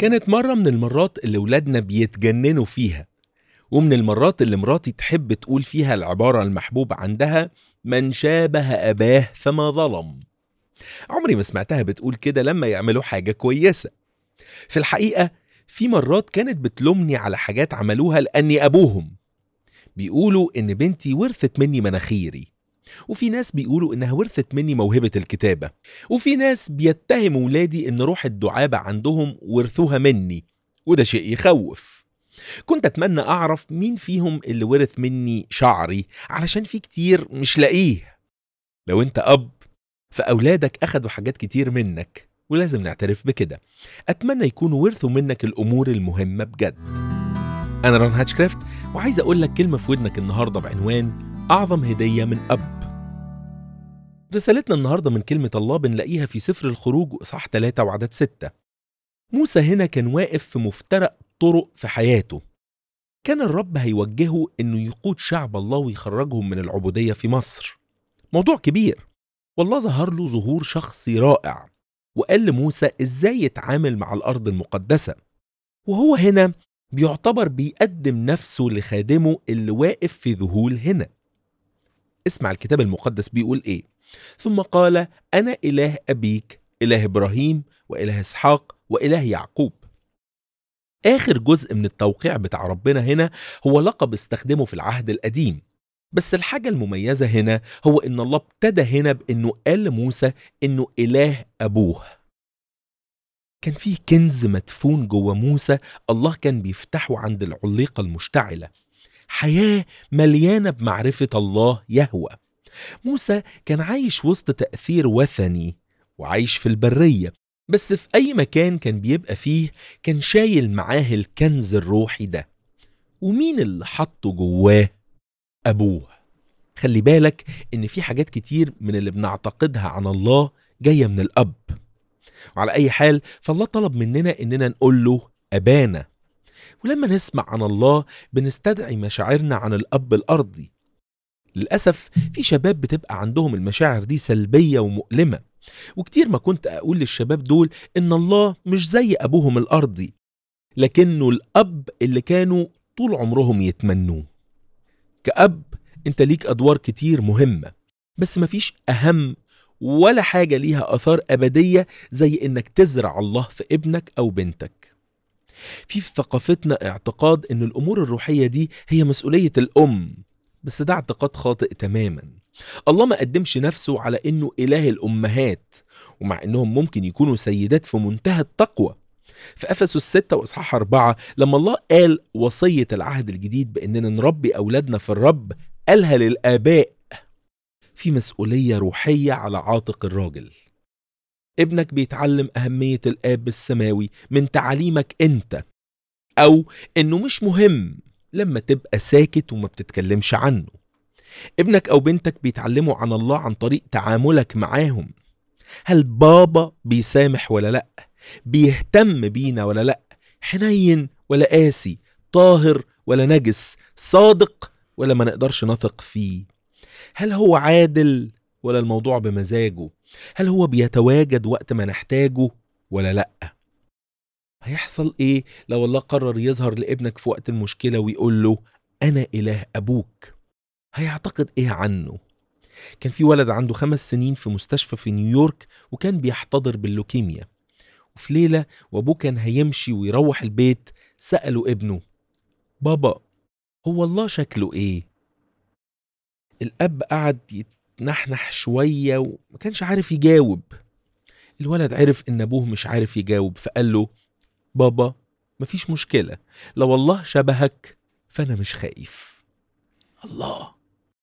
كانت مرة من المرات اللي ولادنا بيتجننوا فيها ومن المرات اللي مراتي تحب تقول فيها العبارة المحبوبة عندها من شابه أباه فما ظلم عمري ما سمعتها بتقول كده لما يعملوا حاجة كويسة في الحقيقة في مرات كانت بتلومني على حاجات عملوها لأني أبوهم بيقولوا إن بنتي ورثت مني مناخيري وفي ناس بيقولوا إنها ورثت مني موهبة الكتابة وفي ناس بيتهموا ولادي إن روح الدعابة عندهم ورثوها مني وده شيء يخوف كنت أتمنى أعرف مين فيهم اللي ورث مني شعري علشان في كتير مش لاقيه لو أنت أب فأولادك أخدوا حاجات كتير منك ولازم نعترف بكده أتمنى يكونوا ورثوا منك الأمور المهمة بجد أنا ران هاتشكرافت وعايز أقول لك كلمة في ودنك النهاردة بعنوان أعظم هدية من أب رسالتنا النهاردة من كلمة الله بنلاقيها في سفر الخروج وإصحاح 3 وعدد 6 موسى هنا كان واقف في مفترق طرق في حياته كان الرب هيوجهه إنه يقود شعب الله ويخرجهم من العبودية في مصر موضوع كبير والله ظهر له ظهور شخصي رائع وقال لموسى إزاي يتعامل مع الأرض المقدسة وهو هنا بيعتبر بيقدم نفسه لخادمه اللي واقف في ذهول هنا اسمع الكتاب المقدس بيقول ايه ثم قال انا اله ابيك اله ابراهيم واله اسحاق واله يعقوب اخر جزء من التوقيع بتاع ربنا هنا هو لقب استخدمه في العهد القديم بس الحاجة المميزة هنا هو إن الله ابتدى هنا بإنه قال لموسى إنه إله أبوه كان فيه كنز مدفون جوه موسى الله كان بيفتحه عند العليقة المشتعلة حياة مليانة بمعرفة الله يهوى موسى كان عايش وسط تأثير وثني وعايش في البرية بس في أي مكان كان بيبقى فيه كان شايل معاه الكنز الروحي ده ومين اللي حطه جواه؟ أبوه خلي بالك إن في حاجات كتير من اللي بنعتقدها عن الله جاية من الأب وعلى أي حال فالله طلب مننا إننا نقول له أبانا ولما نسمع عن الله بنستدعي مشاعرنا عن الأب الأرضي للأسف في شباب بتبقى عندهم المشاعر دي سلبية ومؤلمة وكتير ما كنت أقول للشباب دول إن الله مش زي أبوهم الأرضي لكنه الأب اللي كانوا طول عمرهم يتمنوه كأب أنت ليك أدوار كتير مهمة بس مفيش أهم ولا حاجة ليها آثار أبدية زي إنك تزرع الله في ابنك أو بنتك في في ثقافتنا اعتقاد إن الأمور الروحية دي هي مسؤولية الأم بس ده اعتقاد خاطئ تماما الله ما قدمش نفسه على إنه إله الأمهات ومع إنهم ممكن يكونوا سيدات في منتهى التقوى في أفسس الستة وإصحاح أربعة لما الله قال وصية العهد الجديد بإننا نربي أولادنا في الرب قالها للآباء في مسؤولية روحية على عاتق الراجل ابنك بيتعلم أهمية الآب السماوي من تعاليمك أنت أو إنه مش مهم لما تبقى ساكت وما بتتكلمش عنه ابنك أو بنتك بيتعلموا عن الله عن طريق تعاملك معاهم هل بابا بيسامح ولا لأ بيهتم بينا ولا لأ حنين ولا قاسي طاهر ولا نجس صادق ولا ما نقدرش نثق فيه هل هو عادل ولا الموضوع بمزاجه هل هو بيتواجد وقت ما نحتاجه ولا لأ هيحصل ايه لو الله قرر يظهر لابنك في وقت المشكلة ويقول له أنا إله أبوك هيعتقد ايه عنه كان في ولد عنده خمس سنين في مستشفى في نيويورك وكان بيحتضر باللوكيميا وفي ليلة وأبوه كان هيمشي ويروح البيت سأله ابنه بابا هو الله شكله ايه الأب قعد يتنحنح شوية وما كانش عارف يجاوب الولد عرف إن أبوه مش عارف يجاوب فقال له بابا مفيش مشكلة لو الله شبهك فأنا مش خايف الله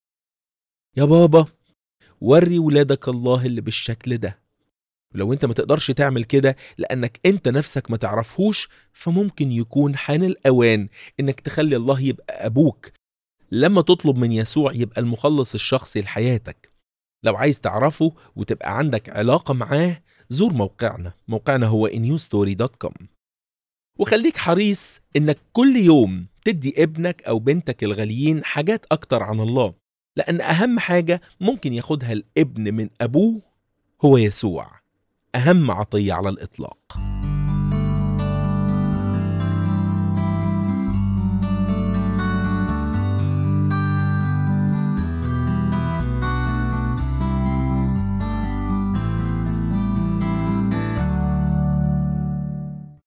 يا بابا وري ولادك الله اللي بالشكل ده ولو انت ما تقدرش تعمل كده لانك انت نفسك ما تعرفهوش فممكن يكون حان الاوان انك تخلي الله يبقى ابوك لما تطلب من يسوع يبقى المخلص الشخصي لحياتك لو عايز تعرفه وتبقى عندك علاقة معاه زور موقعنا موقعنا هو newstory.com وخليك حريص انك كل يوم تدي ابنك او بنتك الغاليين حاجات اكتر عن الله لان اهم حاجة ممكن ياخدها الابن من ابوه هو يسوع اهم عطية على الاطلاق